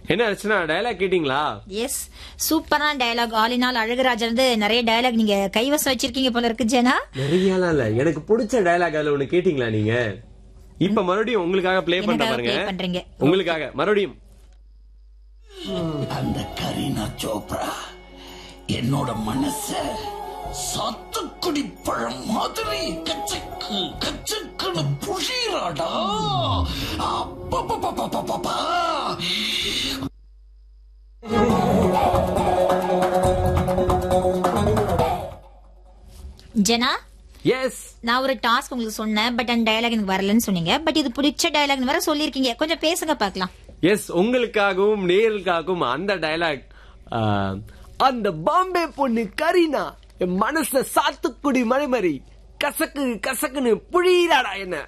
என்ன அர்ச்சனா டயலாக் கேட்டீங்களா எஸ் சூப்பரான டயலாக் ஆலினால் அழகுராஜ் வந்து நிறைய டயலாக் நீங்க கைவசம் வச்சிருக்கீங்க போல இருக்கு ஜெனா நிறையலாம் இல்ல எனக்கு பிடிச்ச டயலாக் அதுல ஒண்ணு கேட்டீங்களா நீங்க இப்ப மறுபடியும் உங்களுக்காக ப்ளே பண்ண எனக்காக பாருங்க play பண்றீங்க. உங்களுக்காக மறுபடியும் அந்த கரீனா சோப்ரா என்னோட மனச சாத்துக்குடி பழம் மாதிரி கச்சக்கு கச்சக்குன்னு புழியறாடா அப்பப்பப்பப்பப்பப்பா. ஜெனா எஸ் நான் ஒரு டாஸ்க் உங்களுக்கு சொன்னேன் பட் அந்த டயலாக் எனக்கு வரலன்னு சொன்னீங்க பட் இது பிடிச்ச டயலாக் வேற சொல்லிருக்கீங்க கொஞ்சம் பேசுங்க பார்க்கலாம் எஸ் உங்களுக்காகவும் நேருக்காகவும் அந்த டயலாக் அந்த பாம்பே பொண்ணு கரீனா என் மனசுல சாத்துக்குடி மலை மாதிரி கசக்கு கசக்குன்னு புழியிறாடா என்ன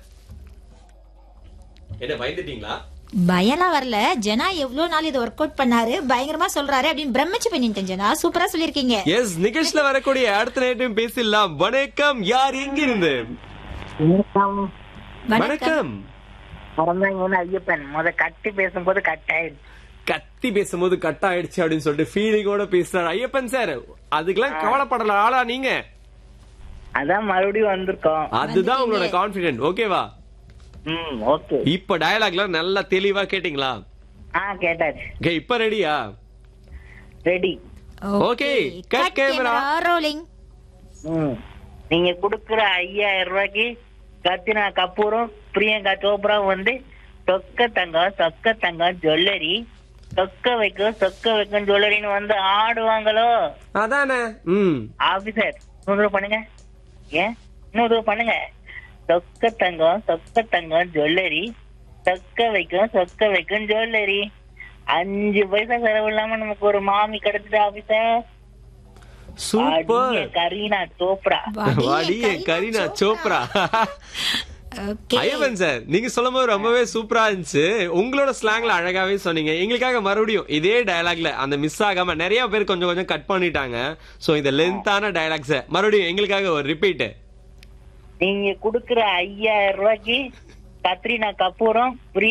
என்ன பயந்துட்டீங்களா பயம்லாம் வரல ஜெனா எவ்வளவு நாள் இது ஒர்க் அவுட் பண்ணாரு பயங்கரமா சொல்றாரு அப்படின்னு பிரமிச்சு பண்ணிட்டேன் ஜெனா சூப்பரா சொல்லிருக்கீங்க எஸ் நிகழ்ச்சியில வரக்கூடிய அடுத்த நேரத்தையும் பேசிடலாம் வணக்கம் யார் எங்கிருந்து வணக்கம் வணக்கம் பிறந்தவங்க ஐயப்பன் முத கட்டி பேசும்போது கட் ஆயிடுச்சு கத்தி பேசும்போது கட் ஆயிடுச்சு அப்படின்னு சொல்லிட்டு ஃபீலிங்கோட பேசுறாரு ஐயப்பன் சார் அதுக்கெல்லாம் கவலைப்படல ஆளா நீங்க அதான் மறுபடியும் வந்திருக்கோம் அதுதான் உங்களோட கான்பிடென்ட் ஓகேவா ம் ஓகே இப்ப டயலாக்லாம் நல்லா தெளிவா கேட்டீங்களா ஆ கேட்டாச்சு ஓகே இப்ப ரெடியா ready Okay, cut camera. Rolling ம் நீங்க குடுக்குற ஐயாயிரம் ரூபாய்க்கு கத்தினா கப்பூரும் பிரியங்கா சோப்ராவும் வந்து சொக்க தங்கம் சொக்க தங்கம் ஜுவல்லரி சொக்க வைக்கும் சொக்க வைக்கும் ஜுவல்லரின்னு வந்து ஆடுவாங்களோ அதானே ம் ஆபீசர் இன்னொரு தடவை பண்ணுங்க ஏன் இன்னொரு தடவை பண்ணுங்க சொக்க தங்கம் சொக்க தங்கம் ஜுவல்லரி சொக்க வைக்கும் சொக்க வைக்கும் ஜுவல்லரி அஞ்சு பைசா செலவு இல்லாம நமக்கு ஒரு மாமி கிடைச்சிட்டு ஆபீசர் சூப்பர் அடியே கரீனா சோப்ரா வாடியே கரீனா சோப்ரா ஓகே ஐயப்பன் சார் நீங்க சொல்லும் போது ரொம்பவே சூப்பரா இருந்துச்சு உங்களோட ஸ்லாங்ல அழகாவே சொன்னீங்க எங்களுக்காக மறுபடியும் இதே டயலாக்ல அந்த மிஸ் ஆகாம நிறைய பேர் கொஞ்சம் கொஞ்சம் கட் பண்ணிட்டாங்க சோ இந்த லென்த்தான டயலாக்ஸ மறுபடியும் எங்களுக்காக ஒரு ரிப்பீட் நீங்க குடுக்குற ஐயாயிரம் ரூபாய்க்கு கத்ரீனா கபூரும்